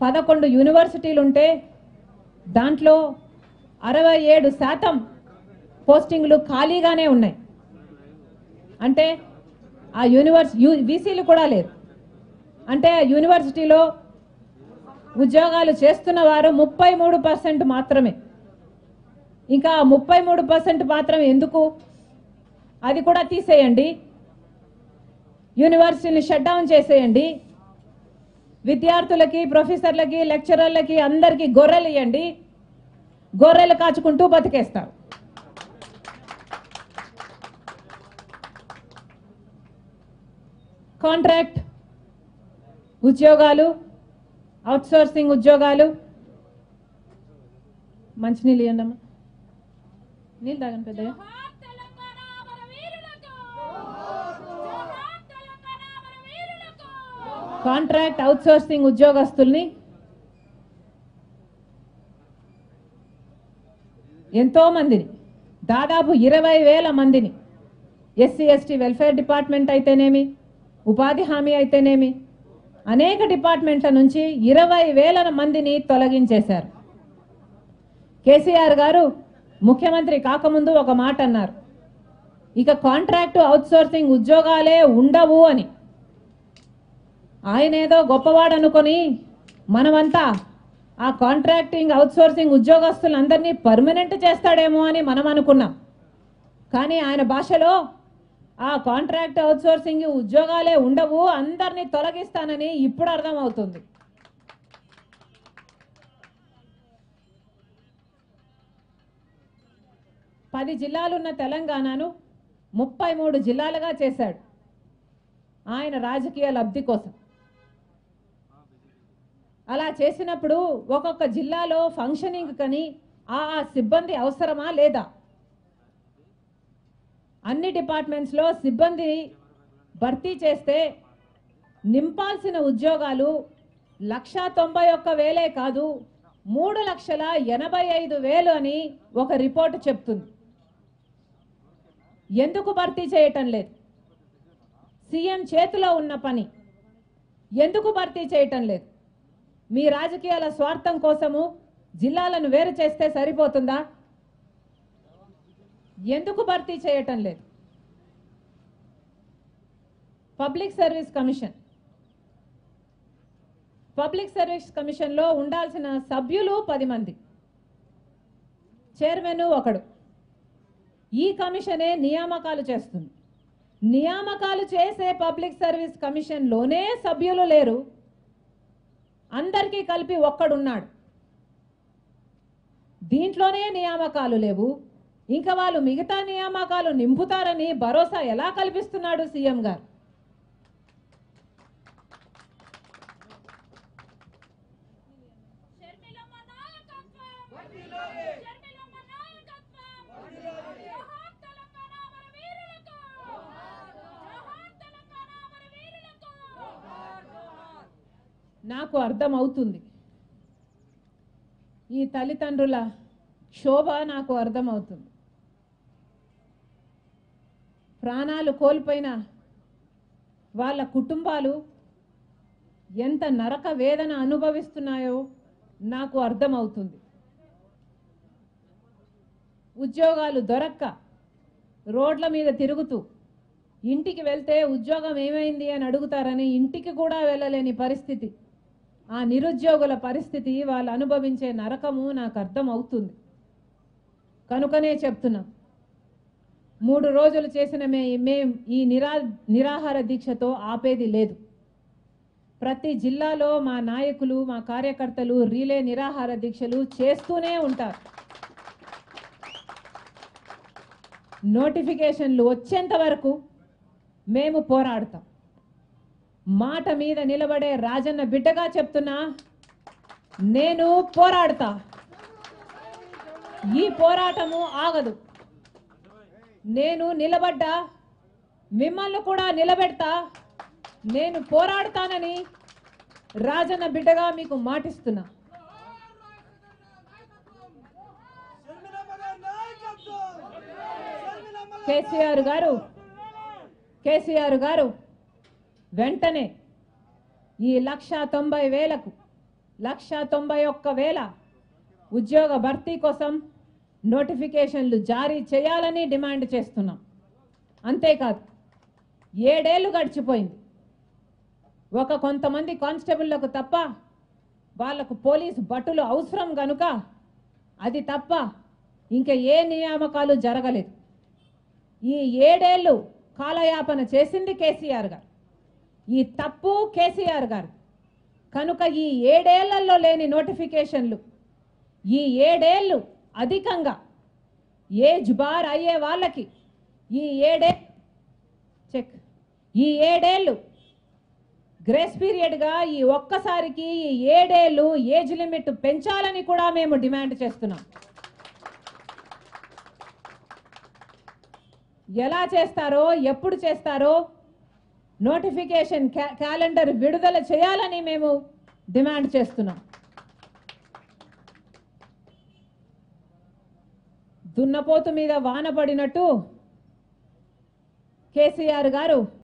పదకొండు యూనివర్సిటీలు ఉంటే దాంట్లో అరవై ఏడు శాతం పోస్టింగ్లు ఖాళీగానే ఉన్నాయి అంటే ఆ యూనివర్సి యూ వీసీలు కూడా లేరు అంటే ఆ యూనివర్సిటీలో ఉద్యోగాలు చేస్తున్న వారు ముప్పై మూడు పర్సెంట్ మాత్రమే ఇంకా ముప్పై మూడు పర్సెంట్ మాత్రం ఎందుకు అది కూడా తీసేయండి యూనివర్సిటీని షట్ డౌన్ చేసేయండి విద్యార్థులకి ప్రొఫెసర్లకి లెక్చరర్లకి అందరికీ గొర్రెలు ఇవ్వండి గొర్రెలు కాచుకుంటూ బతికేస్తారు కాంట్రాక్ట్ ఉద్యోగాలు అవుట్సోర్సింగ్ ఉద్యోగాలు మంచినీళ్ళు ఇవ్వండి అమ్మా నీళ్ళు తాగండి పెద్దగా జోహార్ తెలంగాణ మన వీరులకు జోహార్ తెలంగాణ మన వీరులకు కాంట్రాక్ట్ అవుట్సోర్సింగ్ ఉద్యోగస్తుల్ని ఎంతో మందిని దాదాపు ఇరవై వేల మందిని ఎస్సీ ఎస్టీ వెల్ఫేర్ డిపార్ట్మెంట్ అయితేనేమి ఉపాధి హామీ అయితేనేమి అనేక డిపార్ట్మెంట్ల నుంచి ఇరవై వేల మందిని తొలగించేశారు కేసీఆర్ గారు ముఖ్యమంత్రి కాకముందు ఒక మాట అన్నారు ఇక కాంట్రాక్టు అవుట్సోర్సింగ్ ఉద్యోగాలే ఉండవు అని ఆయన ఏదో గొప్పవాడు అనుకొని మనమంతా ఆ కాంట్రాక్టింగ్ అవుట్సోర్సింగ్ ఉద్యోగస్తులందరినీ పర్మనెంట్ చేస్తాడేమో అని మనం అనుకున్నాం కానీ ఆయన భాషలో ఆ కాంట్రాక్ట్ అవుట్సోర్సింగ్ ఉద్యోగాలే ఉండవు అందరినీ తొలగిస్తానని ఇప్పుడు అర్థమవుతుంది పది జిల్లాలున్న తెలంగాణను ముప్పై మూడు జిల్లాలుగా చేశాడు ఆయన రాజకీయ లబ్ధి కోసం అలా చేసినప్పుడు ఒక్కొక్క జిల్లాలో ఫంక్షనింగ్ కని ఆ ఆ సిబ్బంది అవసరమా లేదా అన్ని డిపార్ట్మెంట్స్లో సిబ్బంది భర్తీ చేస్తే నింపాల్సిన ఉద్యోగాలు లక్షా తొంభై ఒక్క వేలే కాదు మూడు లక్షల ఎనభై ఐదు వేలు అని ఒక రిపోర్టు చెప్తుంది ఎందుకు భర్తీ చేయటం లేదు సీఎం చేతిలో ఉన్న పని ఎందుకు భర్తీ చేయటం లేదు మీ రాజకీయాల స్వార్థం కోసము జిల్లాలను వేరు చేస్తే సరిపోతుందా ఎందుకు భర్తీ చేయటం లేదు public service commission public service కమిషన్లో ఉండాల్సిన సభ్యులు పది మంది చైర్మన్ ఒకడు ఈ కమిషనే నియామకాలు చేస్తుంది నియామకాలు చేసే పబ్లిక్ సర్వీస్ కమిషన్లోనే సభ్యులు లేరు అందరికీ కలిపి ఒక్కడున్నాడు దీంట్లోనే నియామకాలు లేవు ఇంకా వాళ్ళు మిగతా నియామకాలు నింపుతారని భరోసా ఎలా కల్పిస్తున్నాడు సీఎం గారు షర్మిలమ్మ నాయకత్వం షర్మిలమ్మ నాయకత్వం జోహార్ తెలంగాణ మన వీరులకు జోహార్ తెలంగాణ మన వీరులకు నాకు అర్థం అవుతుంది ఈ తల్లిదండ్రుల శోభ నాకు అర్థమవుతుంది ప్రాణాలు కోల్పోయిన వాళ్ళ కుటుంబాలు ఎంత నరక వేదన అనుభవిస్తున్నాయో నాకు అర్థమవుతుంది ఉద్యోగాలు దొరక్క రోడ్ల మీద తిరుగుతూ ఇంటికి వెళ్తే ఉద్యోగం ఏమైంది అని అడుగుతారని ఇంటికి కూడా వెళ్ళలేని పరిస్థితి ఆ నిరుద్యోగుల పరిస్థితి వాళ్ళు అనుభవించే నరకము నాకు అర్థం అవుతుంది కనుకనే చెప్తున్నాం మూడు రోజులు చేసిన మే మేం ఈ నిరా నిరాహార దీక్షతో ఆపేది లేదు ప్రతి జిల్లాలో మా నాయకులు మా కార్యకర్తలు రీలే నిరాహార దీక్షలు చేస్తూనే ఉంటారు నోటిఫికేషన్లు వచ్చేంత వరకు మేము పోరాడతాం మాట మీద నిలబడే రాజన్న బిడ్డగా చెప్తున్నా నేను పోరాడతా ఈ పోరాటము ఆగదు నేను నిలబడ్డా మిమ్మల్ని కూడా నిలబెడతా నేను పోరాడతానని రాజన్న బిడ్డగా మీకు మాటిస్తున్నా కేసీఆర్ గారు కేసీఆర్ గారు వెంటనే ఈ లక్ష తొంభై వేలకు లక్ష తొంభై ఒక్క వేల ఉద్యోగ భర్తీ కోసం నోటిఫికేషన్లు జారీ చేయాలని డిమాండ్ చేస్తున్నాం అంతేకాదు ఏడేళ్లు గడిచిపోయింది ఒక కొంతమంది కానిస్టేబుళ్లకు తప్ప వాళ్లకు పోలీసు భటులు అవసరం గనుక అది తప్ప ఇంకా ఏ నియామకాలు జరగలేదు ఈ ఏడేళ్లు కాలయాపన చేసింది కేసీఆర్ గారు ఈ తప్పు కేసీఆర్ గారు కనుక ఈ ఏడేళ్లలో లేని నోటిఫికేషన్లు ఈ ఏడేళ్ళు అధికంగా ఏజ్ బార్ అయ్యే వాళ్ళకి ఈ ఏడే చెక్ ఈ ఏడేళ్ళు గ్రేస్ పీరియడ్గా ఈ ఒక్కసారికి ఈ ఏడేళ్ళు ఏజ్ లిమిట్ పెంచాలని కూడా మేము డిమాండ్ చేస్తున్నాం ఎలా చేస్తారో ఎప్పుడు చేస్తారో నోటిఫికేషన్ క్యా- క్యాలెండర్ విడుదల చేయాలని మేము డిమాండ్ చేస్తున్నాం దున్నపోతు మీద వాన పడినట్టు కేసీఆర్ గారు